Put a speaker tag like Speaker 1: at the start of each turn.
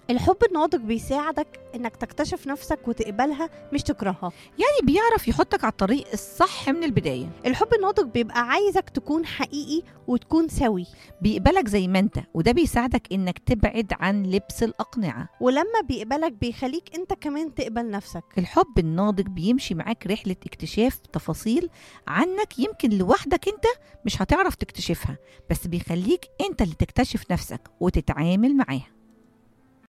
Speaker 1: الحب الناضج بيساعدك انك تكتشف نفسك وتقبلها مش تكرهها
Speaker 2: يعني بيعرف يحطك على الطريق الصح من البدايه
Speaker 1: الحب الناضج بيبقى عايزك تكون حقيقي وتكون سوي
Speaker 2: بيقبلك زي ما انت وده بيساعدك انك تبعد عن لبس الاقنعه
Speaker 1: ولما بيقبلك بيخليك انت كمان تقبل نفسك
Speaker 2: الحب الناضج بيمشي معاك رحله اكتشاف تفاصيل عنك يمكن لوحدك انت مش هتعرف تكتشفها بس بيخليك انت اللي تكتشف نفسك وتتعامل معاها